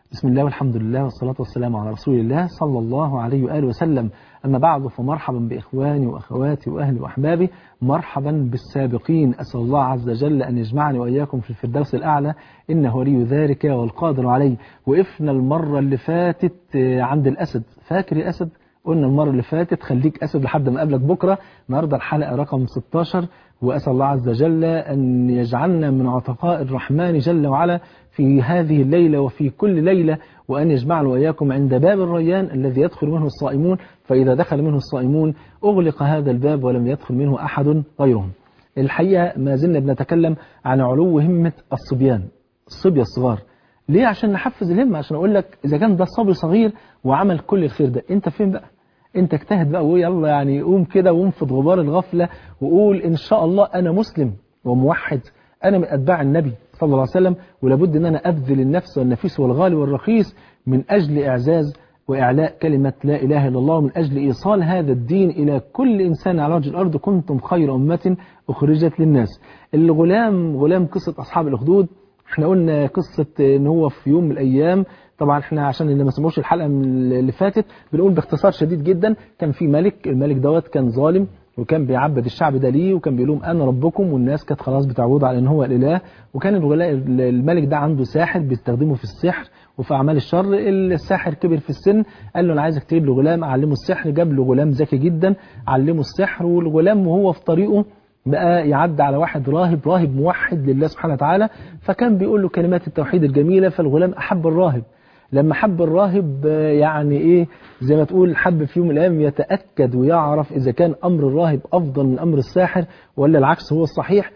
بسم الله والحمد لله والصلاة والسلام على رسول الله صلى الله عليه وآله وسلم أما بعد فمرحبا بإخواني وأخواتي وأهلي وأحبابي مرحبا بالسابقين أسأل الله عز وجل أن يجمعني وإياكم في الفردوس الأعلى إنه ولي ذلك والقادر عليه وقفنا المرة اللي فاتت عند الأسد فاكر يا أسد قلنا المرة اللي فاتت خليك أسد لحد ما قابلك بكرة النهاردة الحلقة رقم 16 وأسأل الله عز وجل أن يجعلنا من عتقاء الرحمن جل وعلا في هذه الليلة وفي كل ليلة وأن يجمعنا وإياكم عند باب الريان الذي يدخل منه الصائمون فإذا دخل منه الصائمون أغلق هذا الباب ولم يدخل منه أحد غيرهم الحقيقة ما زلنا بنتكلم عن علو همة الصبيان الصبية الصغار ليه عشان نحفز الهمة عشان أقول لك إذا كان ده صبي صغير وعمل كل الخير ده أنت فين بقى انت اجتهد بقى ويلا يعني قوم كده وانفض غبار الغفلة وقول ان شاء الله انا مسلم وموحد انا من اتباع النبي صلى الله عليه وسلم ولابد ان انا ابذل النفس والنفيس والغالي والرخيص من اجل اعزاز واعلاء كلمة لا اله الا الله ومن اجل ايصال هذا الدين الى كل انسان على وجه الارض كنتم خير امة اخرجت للناس الغلام غلام قصة اصحاب الاخدود احنا قلنا قصة ان هو في يوم من الايام طبعا احنا عشان اللي ما سمعوش الحلقة اللي فاتت بنقول باختصار شديد جدا كان في ملك الملك دوت كان ظالم وكان بيعبد الشعب ده ليه وكان بيقول لهم انا ربكم والناس كانت خلاص بتعبد على ان هو الاله وكان الملك ده عنده ساحر بيستخدمه في السحر وفي اعمال الشر الساحر كبر في السن قال له انا عايزك تجيب له غلام اعلمه السحر جاب له غلام ذكي جدا علمه السحر والغلام وهو في طريقه بقى يعدي على واحد راهب راهب موحد لله سبحانه وتعالى فكان بيقول له كلمات التوحيد الجميلة فالغلام أحب الراهب لما حب الراهب يعني ايه زي ما تقول حب في يوم من الايام يتاكد ويعرف اذا كان امر الراهب افضل من امر الساحر ولا العكس هو الصحيح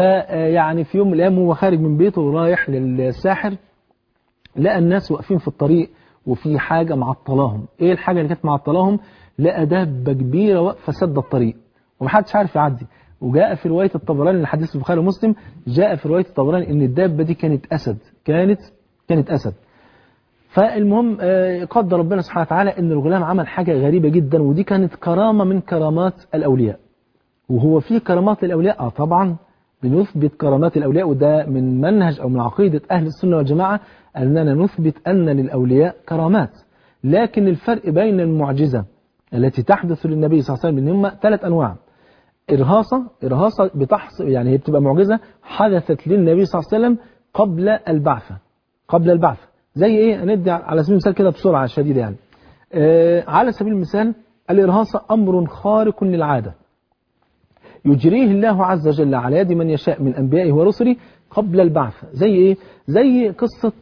فيعني في يوم من الايام هو خارج من بيته ورايح للساحر لقى الناس واقفين في الطريق وفي حاجه معطلاهم ايه الحاجه اللي كانت معطلاهم لقى دابه كبيره واقفه سد الطريق ومحدش عارف يعدي وجاء في روايه الطبراني الحديث البخاري ومسلم جاء في روايه الطبراني ان الدابه دي كانت اسد كانت كانت اسد فالمهم قدر ربنا سبحانه وتعالى ان الغلام عمل حاجة غريبة جدا ودي كانت كرامة من كرامات الأولياء وهو في كرامات الأولياء آه طبعا بنثبت كرامات الأولياء وده من منهج أو من عقيدة أهل السنة والجماعة أننا نثبت أن للأولياء كرامات لكن الفرق بين المعجزة التي تحدث للنبي صلى الله عليه وسلم هم ثلاث أنواع إرهاصة إرهاصة بتحصل يعني هي بتبقى معجزة حدثت للنبي صلى الله عليه وسلم قبل البعثة قبل البعثة زي ايه ندي على سبيل المثال كده بسرعة شديدة يعني آه على سبيل المثال الإرهاصة أمر خارق للعادة يجريه الله عز وجل على يد من يشاء من أنبيائه ورسله قبل البعث زي ايه زي قصة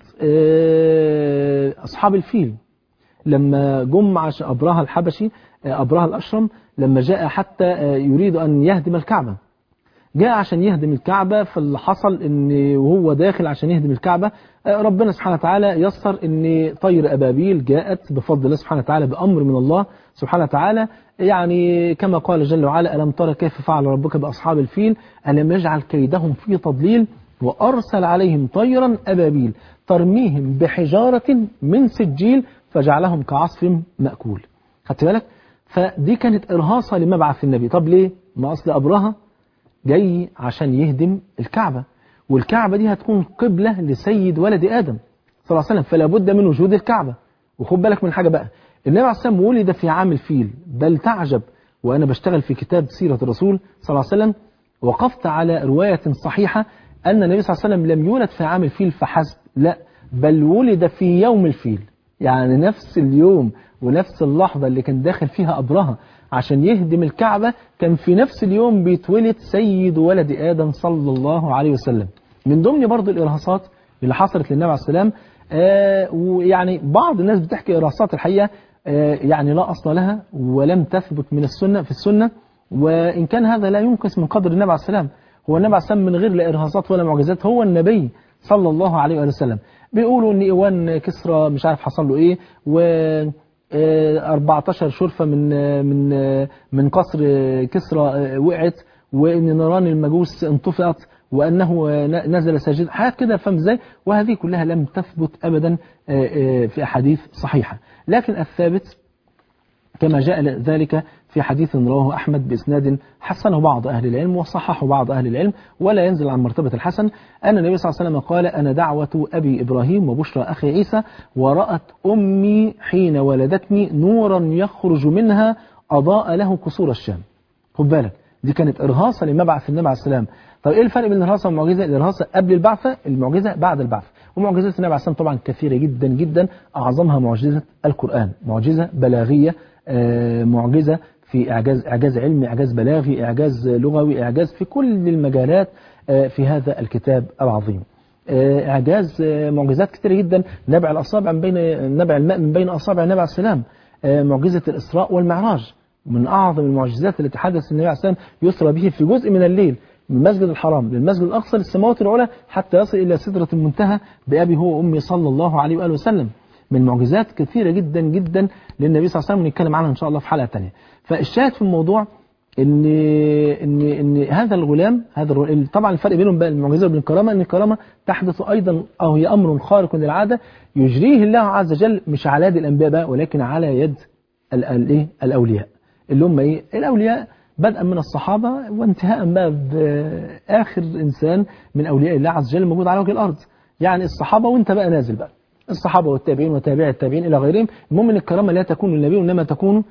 آه أصحاب الفيل لما جم عشان أبرهة الحبشي آه أبرهة الأشرم لما جاء حتى يريد أن يهدم الكعبة جاء عشان يهدم الكعبة فاللي حصل ان وهو داخل عشان يهدم الكعبة ربنا سبحانه وتعالى يسر ان طير أبابيل جاءت بفضل الله سبحانه وتعالى بأمر من الله سبحانه وتعالى يعني كما قال جل وعلا ألم ترى كيف فعل ربك بأصحاب الفيل ألم يجعل كيدهم في تضليل وأرسل عليهم طيرا أبابيل ترميهم بحجارة من سجيل فجعلهم كعصف مأكول خدت بالك فدي كانت إرهاصة لمبعث النبي طب ليه ما أصل أبرهة جاي عشان يهدم الكعبة والكعبة دي هتكون قبلة لسيد ولد آدم صلى الله عليه وسلم فلا بد من وجود الكعبة وخد بالك من حاجة بقى النبي عليه الصلاة والسلام ولد في عام الفيل بل تعجب وأنا بشتغل في كتاب سيرة الرسول صلى الله عليه وسلم وقفت على رواية صحيحة أن النبي صلى الله عليه وسلم لم يولد في عام الفيل فحسب لا بل ولد في يوم الفيل يعني نفس اليوم ونفس اللحظة اللي كان داخل فيها أبرهة عشان يهدم الكعبة كان في نفس اليوم بيتولد سيد ولد آدم صلى الله عليه وسلم من ضمن برضو الإرهاصات اللي حصلت للنبي عليه السلام آه ويعني بعض الناس بتحكي إرهاصات الحقيقة آه يعني لا أصل لها ولم تثبت من السنة في السنة وإن كان هذا لا ينقص من قدر النبي عليه السلام هو النبي عليه السلام من غير لا إرهاصات ولا معجزات هو النبي صلى الله عليه وآله وسلم بيقولوا ان ايوان كسرى مش عارف حصل له ايه و 14 شرفة من من من قصر كسرى وقعت وان نيران المجوس انطفأت وانه نزل ساجد حاجات كده فهم ازاي وهذه كلها لم تثبت ابدا في احاديث صحيحة لكن الثابت كما جاء ذلك في حديث رواه أحمد بإسناد حسنه بعض أهل العلم وصححه بعض أهل العلم ولا ينزل عن مرتبة الحسن أن النبي صلى الله عليه وسلم قال أنا دعوة أبي إبراهيم وبشرى أخي عيسى ورأت أمي حين ولدتني نورا يخرج منها أضاء له قصور الشام خد بالك دي كانت إرهاصة لمبعث النبي عليه السلام طب إيه الفرق بين الإرهاصة والمعجزة الإرهاصة قبل البعثة المعجزة بعد البعث ومعجزات النبي عليه السلام طبعا كثيرة جدا جدا أعظمها معجزة القرآن معجزة بلاغية آه، معجزة في إعجاز إعجاز علمي إعجاز بلاغي إعجاز لغوي إعجاز في كل المجالات آه، في هذا الكتاب العظيم آه، إعجاز آه، معجزات كثيرة جدا نبع الأصابع من بين نبع الماء من بين أصابع النبي عليه السلام آه، معجزة الإسراء والمعراج من أعظم المعجزات التي حدث النبي عليه السلام يسرى به في جزء من الليل من المسجد الحرام للمسجد الأقصى للسماوات العلى حتى يصل إلى سدرة المنتهى بأبي هو وأمي صلى الله عليه وآله وسلم من معجزات كثيرة جدا جدا للنبي صلى الله عليه وسلم ونتكلم عنها إن شاء الله في حلقة تانية فالشاهد في الموضوع ان ان ان هذا الغلام هذا الر- طبعا الفرق بينهم بقى المعجزه وبين الكرامه ان الكرامه تحدث ايضا او هي امر خارق للعاده يجريه الله عز وجل مش على يد الانبياء بقى ولكن على يد ال- ال- ايه الاولياء اللي هم ايه الاولياء بدءا من الصحابه وانتهاء بقى باخر انسان من اولياء الله عز وجل موجود على وجه الارض يعني الصحابه وانت بقى نازل بقى الصحابة والتابعين وتابع التابعين إلى غيرهم المهم أن الكرامة لا تكون للنبي وإنما تكون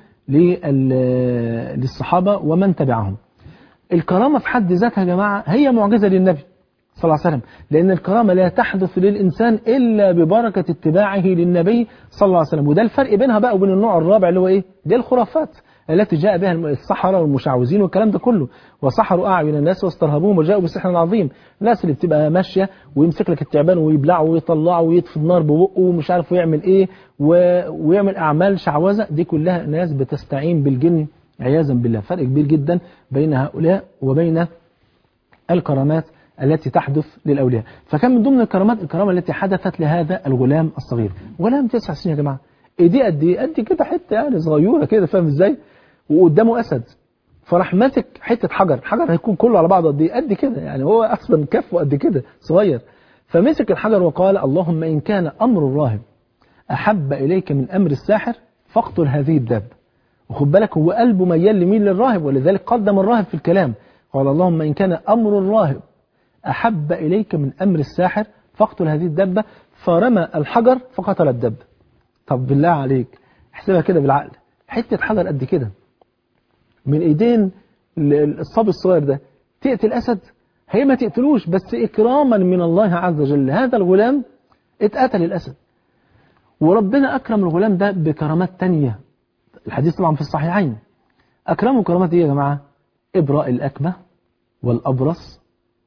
لل- للصحابة ومن تبعهم الكرامة في حد ذاتها يا جماعة هي معجزة للنبي صلى الله عليه وسلم لأن الكرامة لا تحدث للإنسان إلا ببركة اتباعه للنبي صلى الله عليه وسلم وده الفرق بينها بقى وبين النوع الرابع اللي هو إيه دي الخرافات التي جاء بها السحرة والمشعوذين والكلام ده كله وسحروا أعين الناس واسترهبوهم وجاءوا بسحر عظيم الناس اللي بتبقى ماشية ويمسك لك التعبان ويبلعه ويطلعه ويطفي النار ببقه ومش عارف يعمل إيه و... ويعمل أعمال شعوذة دي كلها ناس بتستعين بالجن عياذا بالله فرق كبير جدا بين هؤلاء وبين الكرامات التي تحدث للأولياء فكان من ضمن الكرامات الكرامة التي حدثت لهذا الغلام الصغير غلام تسع سنين يا جماعة ايديه قد ايه قد كده حتة يعني صغيرة كده فاهم ازاي وقدامه أسد فراح ماسك حتة حجر الحجر هيكون كله على بعضه قد ايه قد كده يعني هو أصلا كفه قد كده صغير فمسك الحجر وقال اللهم إن كان أمر الراهب أحب إليك من أمر الساحر فاقتل هذه الدابة وخد بالك هو قلبه ميال لمين للراهب ولذلك قدم الراهب في الكلام قال اللهم إن كان أمر الراهب أحب إليك من أمر الساحر فاقتل هذه الدبة فرمى الحجر فقتل الدبة طب بالله عليك احسبها كده بالعقل حتة حجر قد كده من ايدين ال- الصبي الصغير ده تقتل أسد هي ما تقتلوش بس إكراما من الله عز وجل هذا الغلام اتقتل الأسد وربنا أكرم الغلام ده بكرامات تانية الحديث طبعا في الصحيحين أكرمه كرامات إيه يا جماعة إبراء الأكمة والأبرص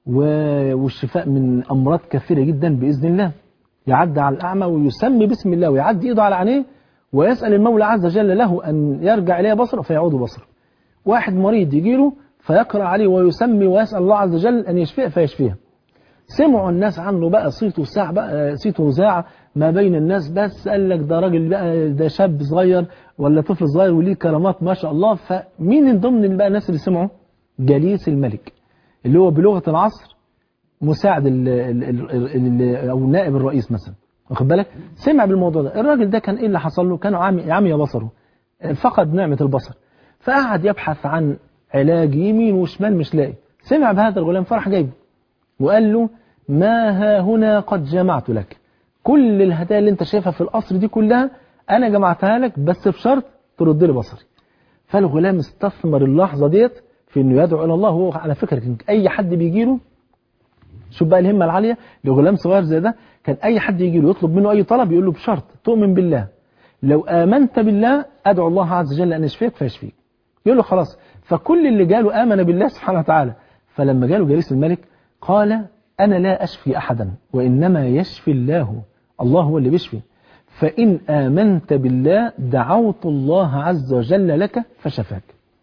و- والشفاء من أمراض كثيرة جدا بإذن الله يعدي على الأعمى ويسمي باسم الله ويعدي إيده على عينيه ويسأل المولى عز وجل له أن يرجع إليه بصره فيعود بصره واحد مريض يجي له فيقرأ عليه ويسمي ويسأل الله عز وجل أن يشفيه فيشفيه سمعوا الناس عنه بقى صيته ساعة بقى صيته ذاع ما بين الناس بس قال لك ده راجل بقى ده شاب صغير ولا طفل صغير وليه كرامات ما شاء الله فمين من ضمن بقى الناس اللي سمعوا جليس الملك اللي هو بلغة العصر مساعد ال ال ال ال او نائب الرئيس مثلا واخد بالك سمع بالموضوع ده الراجل ده كان ايه اللي حصل له كان عامي عمي بصره فقد نعمة البصر فقعد يبحث عن علاج يمين وشمال مش لاقي سمع بهذا الغلام فرح جايبه وقال له ما ها هنا قد جمعت لك كل الهدايا اللي انت شايفها في القصر دي كلها انا جمعتها لك بس بشرط ترد لي بصري فالغلام استثمر اللحظة ديت في انه يدعو الى الله هو على فكرة كان اي حد بيجي له شوف بقى الهمة العالية لغلام صغير زي ده كان اي حد يجي له يطلب منه اي طلب يقول له بشرط تؤمن بالله لو آمنت بالله أدعو الله عز وجل أن يشفيك فيشفيك يقول له خلاص فكل اللي جاله آمن بالله سبحانه وتعالى فلما جاله جليس الملك قال أنا لا أشفي أحدا وإنما يشفي الله الله هو اللي بيشفي فإن آمنت بالله دعوت الله عز وجل لك فشفاك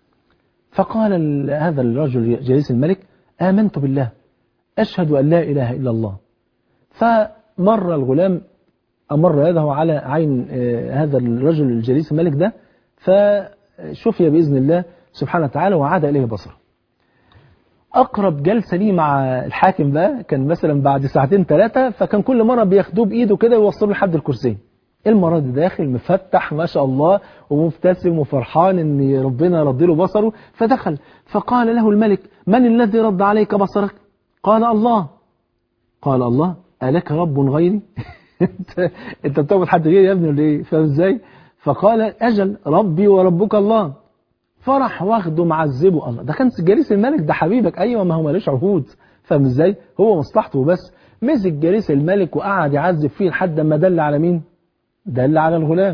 فقال ال- هذا الرجل جليس الملك آمنت بالله أشهد أن لا إله إلا الله فمر الغلام أمر يده على عين آه، هذا الرجل الجليس الملك ده فشفي بإذن الله سبحانه وتعالى وعاد إليه بصره أقرب جلسة ليه مع الحاكم بقى كان مثلا بعد ساعتين ثلاثة فكان كل مرة بياخدوه بإيده كده ويوصلوا لحد الكرسي المرة دي داخل مفتح ما شاء الله ومبتسم وفرحان ان ربنا رد له بصره فدخل فقال له الملك من الذي رد عليك بصرك قال الله قال الله ألك رب غيري انت انت بتعبد حد غيري يا ابني ولا ايه فاهم ازاي فقال اجل ربي وربك الله فرح واخده معذبه الله ده كان جليس الملك ده حبيبك ايوه ما هو مالوش عهود فاهم ازاي هو مصلحته بس مسك جليس الملك وقعد يعذب فيه لحد ما دل على مين دل على الغلام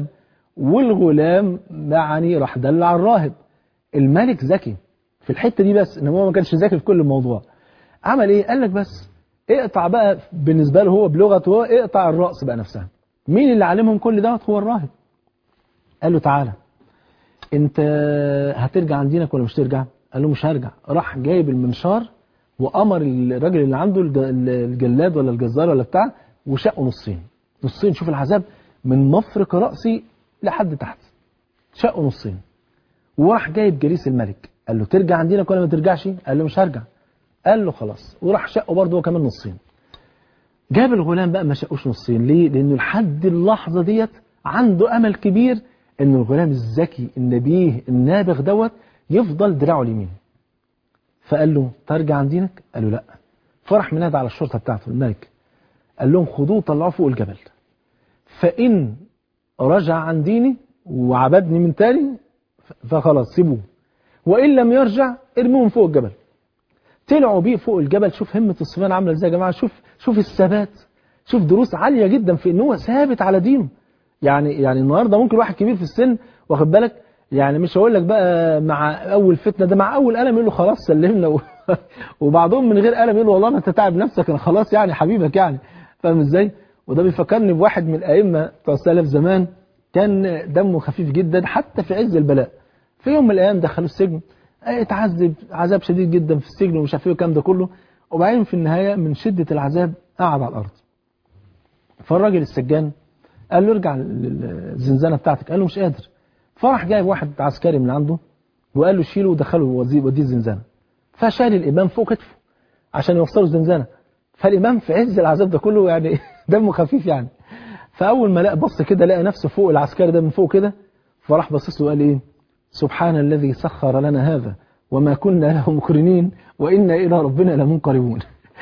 والغلام يعني راح دل على الراهب الملك ذكي في الحته دي بس ان هو ما كانش ذكي في كل الموضوع عمل ايه قال لك بس اقطع بقى بالنسبه له هو بلغته هو اقطع الراس بقى نفسها مين اللي علمهم كل دوت هو الراهب قال له تعالى انت هترجع عن دينك ولا مش ترجع قال له مش هرجع راح جايب المنشار وامر الراجل اللي عنده الجلاد ولا الجزار ولا بتاع وشقه نصين نصين شوف العذاب من مفرق راسي لحد تحت شقه نصين وراح جايب جليس الملك قال له ترجع عن دينك ولا ما ترجعش قال له مش هرجع قال له خلاص وراح شقه برضه هو كمان نصين جاب الغلام بقى ما شقوش نصين ليه لانه لحد اللحظه ديت عنده امل كبير ان الغلام الذكي النبيه النابغ دوت يفضل دراعه اليمين فقال له ترجع عن دينك قال له لا فرح منادى على الشرطه بتاعته الملك قال لهم خدوه طلعوه فوق الجبل فان رجع عن ديني وعبدني من تاني فخلاص سيبوه وان لم يرجع ارموهم فوق الجبل طلعوا بيه فوق الجبل شوف همة الصبيان عاملة ازاي يا جماعة شوف شوف الثبات شوف دروس عالية جدا في ان هو ثابت على دينه يعني يعني النهارده ممكن واحد كبير في السن واخد بالك يعني مش هقول لك بقى مع اول فتنه ده مع اول قلم يقول له خلاص سلمنا و... وبعضهم من غير قلم يقول له والله ما انت تعب نفسك انا خلاص يعني حبيبك يعني فاهم ازاي وده بيفكرني بواحد من الائمه بتوع السلف زمان كان دمه خفيف جدا حتى في عز البلاء في يوم من الايام دخلوه السجن اتعذب عذاب شديد جدا في السجن ومش عارف ايه والكلام ده كله وبعدين في النهايه من شده العذاب قعد على الارض فالراجل السجان قال له ارجع للزنزانه بتاعتك قال له مش قادر فراح جايب واحد عسكري من عنده وقال له شيله ودخله وديه الزنزانه فشال الامام فوق كتفه عشان يوصله الزنزانه فالامام في عز العذاب ده كله يعني دمه خفيف يعني فاول ما لقى بص كده لقى نفسه فوق العسكري ده من فوق كده فراح بصص له وقال ايه سبحان الذي سخر لنا هذا وما كنا له مقرنين وإنا إلى ربنا لمنقلبون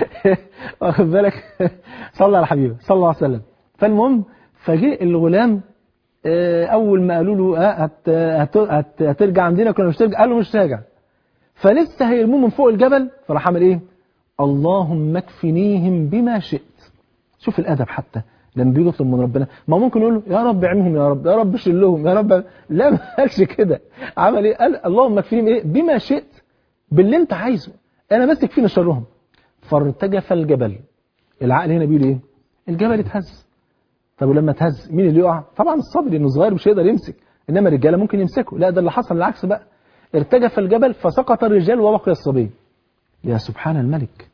واخد بالك صلى على حبيبه صلى الله عليه وسلم فالمهم فجاء الغلام أول ما قالوا له هت هت هت هترجع عن دينك ولا مش ترجع قال له مش راجع فلسه هيرموه من فوق الجبل فراح عمل ايه اللهم اكفنيهم بما شئت شوف الادب حتى لما بيجي يطلب من ربنا ما ممكن يقول له يا رب اعمهم يا رب يا رب شلهم يا رب لا ما قالش كده عمل ايه قال اللهم اكفيهم ايه بما شئت باللي انت عايزه انا بس تكفيني شرهم فارتجف الجبل العقل هنا بيقول ايه الجبل اتهز طب ولما اتهز مين اللي يقع طبعا الصبر لانه صغير مش هيقدر يمسك انما الرجاله ممكن يمسكوا لا ده اللي حصل العكس بقى ارتجف الجبل فسقط الرجال وبقي الصبي يا سبحان الملك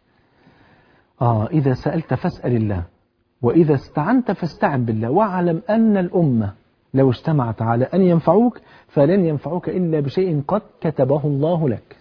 اه اذا سالت فاسال الله وإذا استعنت فاستعن بالله واعلم أن الأمة لو اجتمعت على أن ينفعوك فلن ينفعوك إلا بشيء قد كتبه الله لك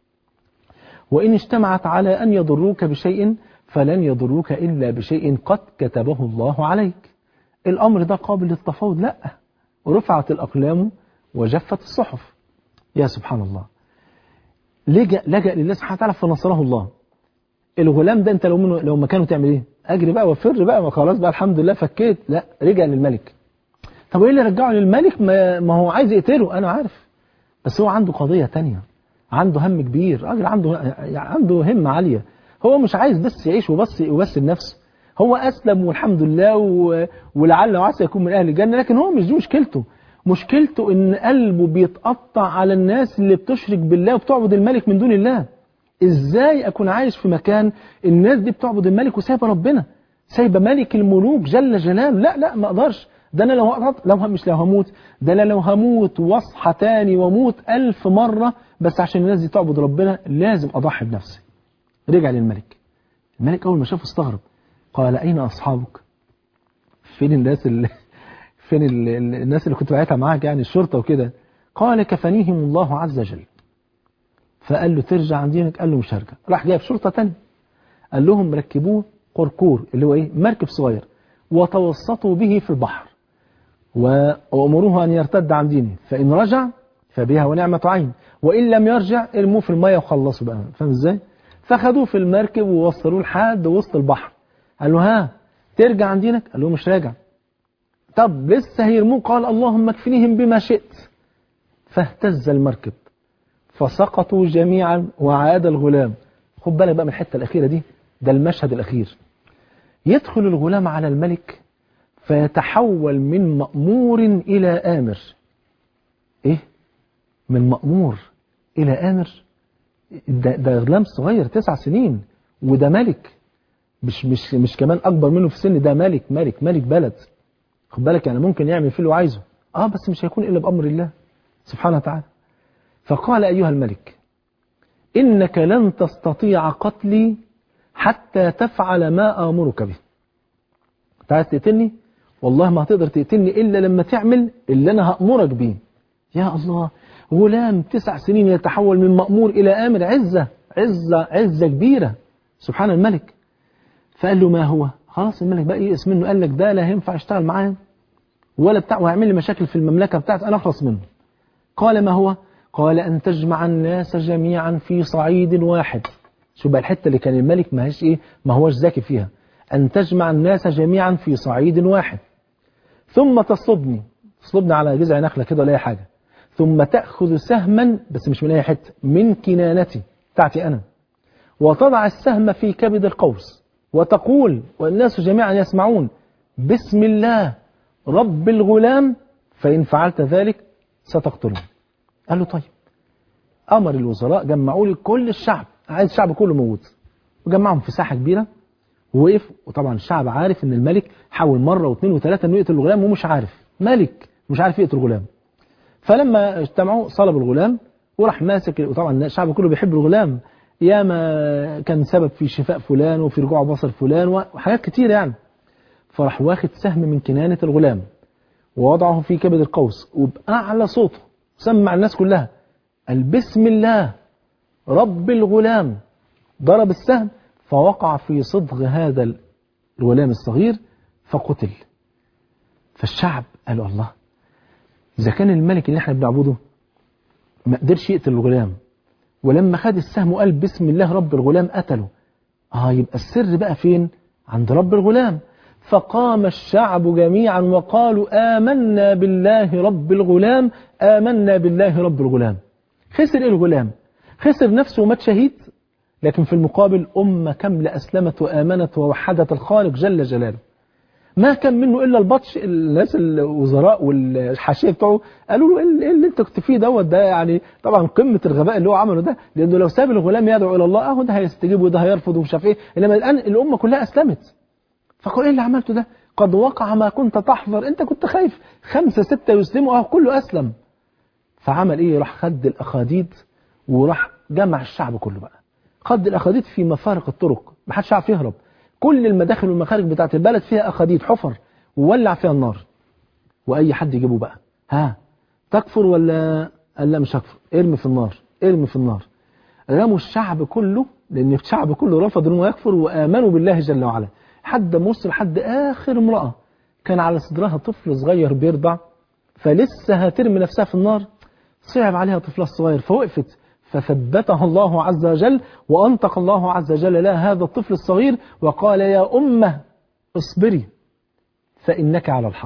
وإن اجتمعت على أن يضروك بشيء فلن يضروك إلا بشيء قد كتبه الله عليك الأمر ده قابل للتفاوض لا رفعت الأقلام وجفت الصحف يا سبحان الله لجأ, لجأ لله سبحانه وتعالى فنصره الله الغلام ده انت لو منه لو مكانه تعمل ايه اجري بقى وفر بقى ما خلاص بقى الحمد لله فكيت لا رجع للملك طب ايه اللي رجعه للملك ما, ما هو عايز يقتله انا عارف بس هو عنده قضية تانية عنده هم كبير راجل عنده عنده همة عالية هو مش عايز بس يعيش وبس وبس لنفسه هو اسلم والحمد لله و... ولعل وعسى يكون من اهل الجنة لكن هو مش دي مشكلته مشكلته ان قلبه بيتقطع على الناس اللي بتشرك بالله وبتعبد الملك من دون الله ازاي اكون عايش في مكان الناس دي بتعبد الملك وسايبه ربنا سايبه ملك الملوك جل جلاله لا لا ما اقدرش ده انا لو هقعد لو مش لو هموت ده انا لو هموت واصحى تاني واموت ألف مرة بس عشان الناس دي تعبد ربنا لازم اضحي بنفسي رجع للملك الملك اول ما شافه استغرب قال اين اصحابك فين الناس اللي فين ال... الناس اللي كنت بعتها معاك يعني الشرطة وكده قال كفنيهم الله عز وجل فقال له ترجع عن دينك قال له مش هرجع راح جايب شرطة تانية قال لهم ركبوه قرقور اللي هو ايه مركب صغير وتوسطوا به في البحر وأمروه أن يرتد عن دينه فإن رجع فبها ونعمة عين وإن لم يرجع ارموه في المية وخلصوا بقى فاهم ازاي فخدوه في المركب ووصلوه لحد وسط البحر قال له ها ترجع عن دينك قال له مش راجع طب لسه هيرموه قال اللهم اكفنيهم بما شئت فاهتز المركب فسقطوا جميعا وعاد الغلام خد بالك بقى من الحتة الأخيرة دي ده المشهد الأخير يدخل الغلام على الملك فيتحول من مأمور إلى آمر إيه؟ من مأمور إلى آمر ده, ده غلام صغير تسع سنين وده ملك مش مش مش كمان أكبر منه في السن ده ملك ملك ملك بلد خد بالك يعني ممكن يعمل فيه اللي عايزه اه بس مش هيكون إلا بأمر الله سبحانه وتعالى فقال أيها الملك إنك لن تستطيع قتلي حتى تفعل ما آمرك به انت عايز تقتلني والله ما هتقدر تقتلني إلا لما تعمل اللي أنا هأمرك بيه يا الله غلام تسع سنين يتحول من مأمور إلى آمر عزة عزة عزة كبيرة سبحان الملك فقال له ما هو خلاص الملك بقى يئس منه قال لك ده لا ينفع اشتغل معاه ولا بتاع وهيعمل لي مشاكل في المملكة بتاعتي أنا أخلص منه قال ما هو قال أن تجمع الناس جميعا في صعيد واحد شو بقى الحتة اللي كان الملك ما هيش إيه ما هوش ذكي فيها أن تجمع الناس جميعا في صعيد واحد ثم تصلبني تصلبني على جذع نخلة كده ولا أي حاجة ثم تأخذ سهما بس مش من أي حتة من كنانتي بتاعتي أنا وتضع السهم في كبد القوس وتقول والناس جميعا يسمعون بسم الله رب الغلام فإن فعلت ذلك ستقتله قال له طيب أمر الوزراء جمعوا لي كل الشعب عايز الشعب كله موجود وجمعهم في ساحة كبيرة ووقف وطبعا الشعب عارف ان الملك حاول مرة واثنين وثلاثة انه يقتل الغلام ومش عارف ملك مش عارف يقتل الغلام فلما اجتمعوا صلب الغلام وراح ماسك وطبعا الشعب كله بيحب الغلام ياما كان سبب في شفاء فلان وفي رجوع بصر فلان وحاجات كتير يعني فراح واخد سهم من كنانة الغلام ووضعه في كبد القوس وبأعلى صوته سمع الناس كلها قال بسم الله رب الغلام ضرب السهم فوقع في صدغ هذا الغلام الصغير فقتل فالشعب قالوا الله إذا كان الملك اللي احنا بنعبده ما قدرش يقتل الغلام ولما خد السهم وقال بسم الله رب الغلام قتله اه يبقى السر بقى فين عند رب الغلام فقام الشعب جميعا وقالوا آمنا بالله رب الغلام آمنا بالله رب الغلام خسر ايه الغلام خسر نفسه ومات شهيد لكن في المقابل أمة كاملة أسلمت وآمنت ووحدت الخالق جل جلاله ما كان منه إلا البطش الناس الوزراء والحاشية بتوعه قالوا له إيه اللي انت كنت فيه دوت ده يعني طبعا قمة الغباء اللي هو عمله ده لأنه لو ساب الغلام يدعو إلى الله أهو ده هيستجيب وده هيرفض ومش عارف إيه إنما الآن الأمة كلها أسلمت فقال إيه اللي عملته ده قد وقع ما كنت تحذر أنت كنت خايف خمسة ستة يسلموا أهو كله أسلم فعمل إيه راح خد الأخاديد وراح جمع الشعب كله بقى خد الأخاديد في مفارق الطرق ما حدش عارف يهرب كل المداخل والمخارج بتاعت البلد فيها أخاديد حفر وولع فيها النار وأي حد يجيبه بقى ها تكفر ولا قال لا مش هكفر ارمي في النار ارمي في النار رموا الشعب كله لأن الشعب كله رفض أنه يكفر وآمنوا بالله جل وعلا حد مصر حد آخر امرأة كان على صدرها طفل صغير بيرضع فلسه هترمي نفسها في النار صعب عليها طفلها الصغير فوقفت فثبتها الله عز وجل وأنطق الله عز وجل لها هذا الطفل الصغير وقال يا أمة اصبري فإنك على الحق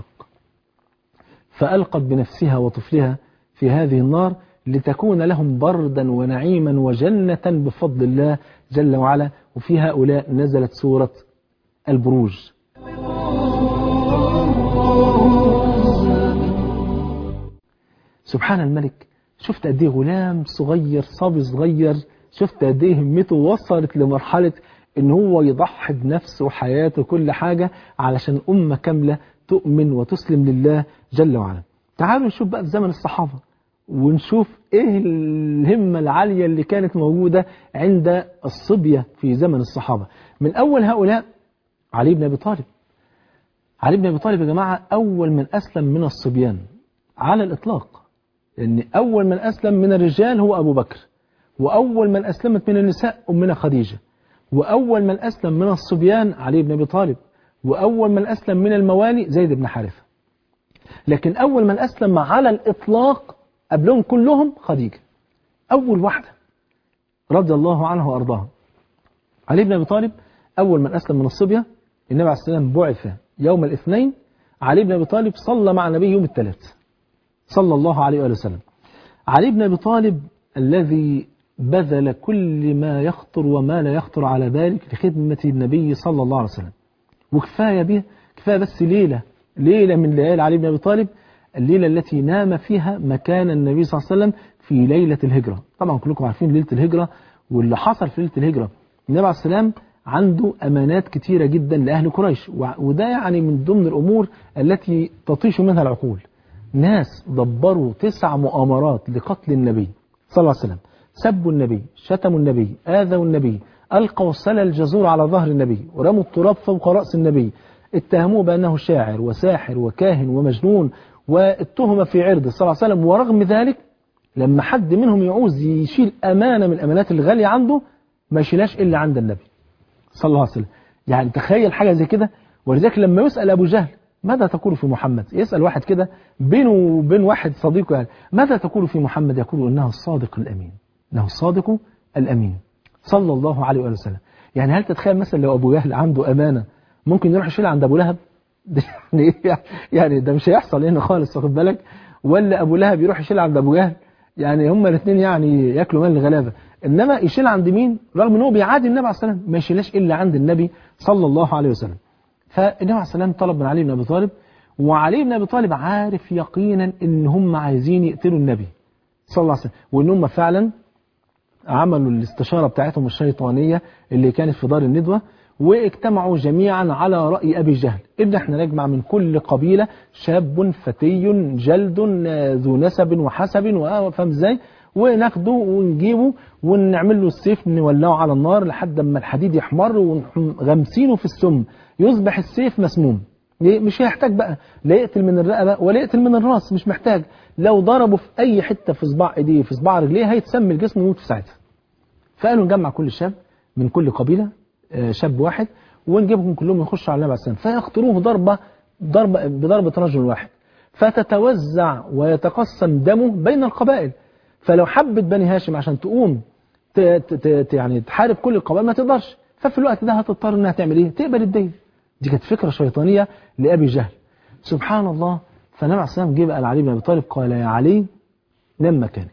فألقت بنفسها وطفلها في هذه النار لتكون لهم بردا ونعيما وجنة بفضل الله جل وعلا وفي هؤلاء نزلت سورة البروج سبحان الملك شفت قد ايه غلام صغير صبي صغير شفت قد ايه همته وصلت لمرحلة ان هو يضحي بنفسه وحياته كل حاجة علشان أمة كاملة تؤمن وتسلم لله جل وعلا تعالوا نشوف بقى في زمن الصحابة ونشوف ايه الهمة العالية اللي كانت موجودة عند الصبية في زمن الصحابة من أول هؤلاء علي بن أبي طالب علي بن أبي طالب يا جماعة أول من أسلم من الصبيان على الإطلاق لأن أول من أسلم من الرجال هو أبو بكر وأول من أسلمت من النساء أمنا خديجة وأول من أسلم من الصبيان علي بن أبي طالب وأول من أسلم من الموالي زيد بن حارثة لكن أول من أسلم على الإطلاق قبلهم كلهم خديجة أول واحدة رضي الله عنها وأرضاها علي بن أبي طالب أول من أسلم من الصبية النبي عليه السلام بعث يوم الاثنين علي بن أبي طالب صلى مع النبي يوم الثلاث صلى الله عليه وآله وسلم علي بن أبي طالب الذي بذل كل ما يخطر وما لا يخطر على بالك لخدمة النبي صلى الله عليه وسلم وكفاية به كفاية بس ليلة ليلة من ليالي علي بن أبي طالب الليلة التي نام فيها مكان النبي صلى الله عليه وسلم في ليلة الهجرة طبعا كلكم عارفين ليلة الهجرة واللي حصل في ليلة الهجرة النبي عليه السلام عنده أمانات كتيرة جدا لأهل قريش وده يعني من ضمن الأمور التي تطيش منها العقول ناس دبروا تسع مؤامرات لقتل النبي صلى الله عليه وسلم سبوا النبي شتموا النبي آذوا النبي ألقوا سلى الجزور على ظهر النبي ورموا التراب فوق رأس النبي اتهموه بأنه شاعر وساحر وكاهن ومجنون واتهم في عرضه صلى الله عليه وسلم ورغم ذلك لما حد منهم يعوز يشيل أمانة من الأمانات الغالية عنده ما يشيلهاش إلا عند النبي صلى الله عليه وسلم يعني تخيل حاجة زي كده ولذلك لما يسأل أبو جهل ماذا تقول في محمد يسأل واحد كده بينه وبين واحد صديقه يعني ماذا تقول في محمد يقول إنه الصادق الأمين إنه الصادق الأمين صلى الله عليه وآله وسلم يعني هل تتخيل مثلا لو أبو جهل عنده أمانة ممكن يروح يشيلها عند أبو لهب يعني يعني ده مش هيحصل هنا خالص واخد بالك ولا أبو لهب يروح يشيلها عند أبو جهل يعني هما الاثنين يعني ياكلوا مال الغلابه انما يشيل عند مين رغم ان هو بيعادي النبي عليه السلام ما يشيلهاش الا عند النبي صلى الله عليه وسلم فالنبي عليه السلام طلب من علي بن ابي طالب وعلي بن ابي طالب عارف يقينا ان هم عايزين يقتلوا النبي صلى الله عليه وسلم وان هم فعلا عملوا الاستشاره بتاعتهم الشيطانيه اللي كانت في دار الندوه واجتمعوا جميعا على رأي أبي جهل إن احنا نجمع من كل قبيلة شاب فتي جلد ذو نسب وحسب وفهم ازاي وناخده ونجيبه ونعمل له السيف نولعه على النار لحد ما الحديد يحمر ونغمسينه في السم يصبح السيف مسموم مش هيحتاج بقى لا يقتل من الرقبة ولا يقتل من الراس مش محتاج لو ضربه في أي حتة في صباع ايديه في صباع رجليه هيتسمي الجسم ويموت في ساعتها فقالوا نجمع كل شاب من كل قبيلة شاب واحد ونجيبهم كلهم يخشوا على النبي عليه السلام فيقتلوه ضربة ضربة بضربة رجل واحد فتتوزع ويتقسم دمه بين القبائل فلو حبت بني هاشم عشان تقوم ت ت ت يعني تحارب كل القبائل ما تقدرش ففي الوقت ده هتضطر انها تعمل ايه تقبل الدين دي كانت فكرة شيطانية لأبي جهل سبحان الله فالنبي عليه السلام جه بقى لعلي بن ابي طالب قال يا علي نام مكاني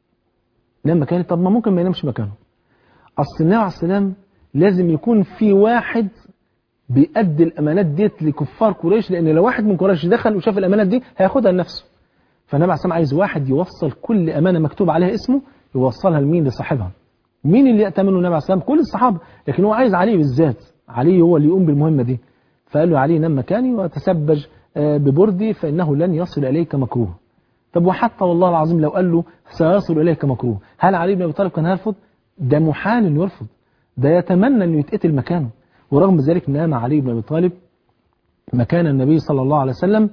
نام مكاني طب ما ممكن ما ينامش مكانه اصل النبي عليه السلام لازم يكون في واحد بيأدي الأمانات ديت لكفار قريش لأن لو واحد من قريش دخل وشاف الأمانات دي هياخدها لنفسه فالنبي عليه عايز واحد يوصل كل أمانة مكتوب عليها اسمه يوصلها لمين لصاحبها مين اللي يأتمنه النبي عليه كل الصحابة لكن هو عايز علي بالذات علي هو اللي يقوم بالمهمة دي فقال له علي نام مكاني وتسبج ببردي فإنه لن يصل إليك مكروه طب وحتى والله العظيم لو قال له سيصل إليك مكروه هل علي بن أبي طالب كان هيرفض ده محال انه يرفض ده يتمنى انه يتقتل مكانه ورغم ذلك نام علي بن ابي طالب مكان النبي صلى الله عليه وسلم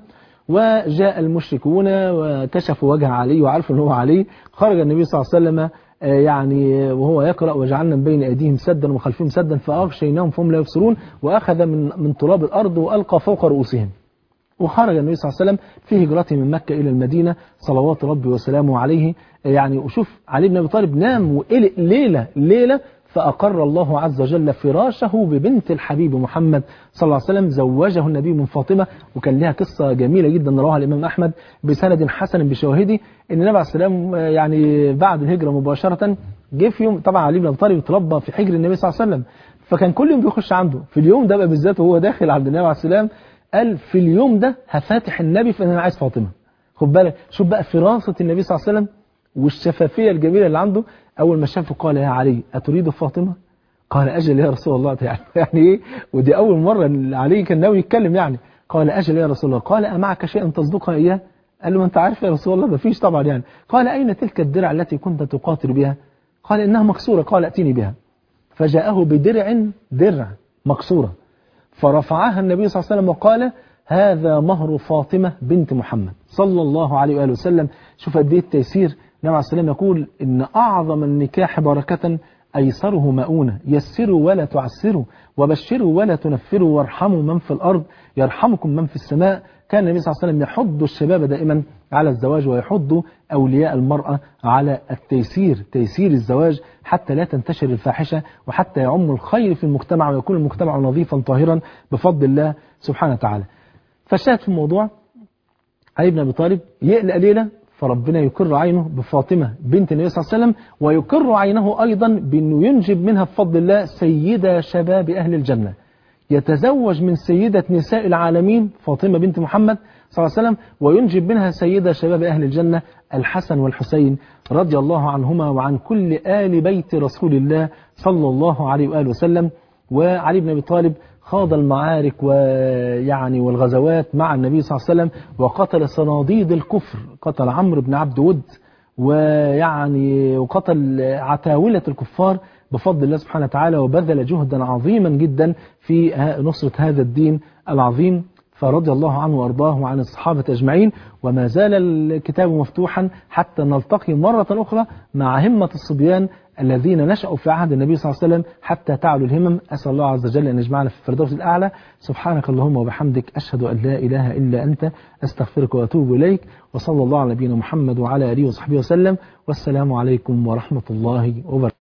وجاء المشركون وكشفوا وجه علي وعرفوا ان هو علي خرج النبي صلى الله عليه وسلم يعني وهو يقرأ وجعلنا من بين أيديهم سدا وخلفهم سدا فأغشيناهم فهم لا يبصرون وأخذ من من تراب الأرض وألقى فوق رؤوسهم وخرج النبي صلى الله عليه وسلم في هجرته من مكة إلى المدينة صلوات ربي وسلامه عليه يعني وشوف علي بن أبي طالب نام وقلق ليلة ليلة فأقر الله عز وجل فراشه ببنت الحبيب محمد صلى الله عليه وسلم زوجه النبي من فاطمة وكان لها قصة جميلة جدا رواه الإمام أحمد بسند حسن بشواهده إن النبي عليه السلام يعني بعد الهجرة مباشرة جه في يوم طبعا علي بن أبي طالب اتربى في حجر النبي صلى الله عليه وسلم فكان كل يوم بيخش عنده في اليوم ده بقى بالذات وهو داخل عند النبي عليه السلام قال في اليوم ده هفاتح النبي فإن أنا عايز فاطمة خد بالك شوف بقى فراسة النبي صلى الله عليه وسلم والشفافية الجميلة اللي عنده أول ما شافه قال يا علي أتريد فاطمة قال أجل يا رسول الله يعني, يعني إيه ودي أول مرة علي كان ناوي يتكلم يعني قال أجل يا رسول الله قال أمعك شيء تصدقها إياه قال له ما أنت عارف يا رسول الله ما فيش طبعا يعني قال أين تلك الدرع التي كنت تقاتل بها قال إنها مكسورة قال أتيني بها فجاءه بدرع درع مكسورة فرفعها النبي صلى الله عليه وسلم وقال هذا مهر فاطمة بنت محمد صلى الله عليه وآله وسلم شوف قد ايه التيسير النبي عليه السلام يقول إن أعظم النكاح بركة أيسره مؤونة يسروا ولا تعسروا وبشروا ولا تنفروا وارحموا من في الأرض يرحمكم من في السماء كان النبي صلى الله عليه وسلم يحض الشباب دائما على الزواج ويحض أولياء المرأة على التيسير تيسير الزواج حتى لا تنتشر الفاحشة وحتى يعم الخير في المجتمع ويكون المجتمع نظيفا طاهرا بفضل الله سبحانه وتعالى فالشاهد في الموضوع علي بن أبي طالب يقلق ليلة فربنا يكر عينه بفاطمة بنت النبي صلى الله عليه وسلم ويكر عينه أيضا بأنه ينجب منها بفضل الله سيدة شباب أهل الجنة يتزوج من سيدة نساء العالمين فاطمة بنت محمد صلى الله عليه وسلم وينجب منها سيدة شباب أهل الجنة الحسن والحسين رضي الله عنهما وعن كل آل بيت رسول الله صلى الله عليه وآله وسلم وعلي بن أبي طالب خاض المعارك ويعني والغزوات مع النبي صلى الله عليه وسلم وقتل صناديد الكفر قتل عمرو بن عبد ود ويعني وقتل عتاولة الكفار بفضل الله سبحانه وتعالى وبذل جهدا عظيما جدا في نصرة هذا الدين العظيم فرضي الله عنه وأرضاه وعن الصحابة أجمعين وما زال الكتاب مفتوحا حتى نلتقي مرة أخرى مع همة الصبيان الذين نشأوا في عهد النبي صلى الله عليه وسلم حتى تعلو الهمم أسأل الله عز وجل أن يجمعنا في الفردوس الأعلى سبحانك اللهم وبحمدك أشهد أن لا إله إلا أنت أستغفرك وأتوب إليك وصلى الله على نبينا محمد وعلى آله وصحبه وسلم والسلام عليكم ورحمة الله وبركاته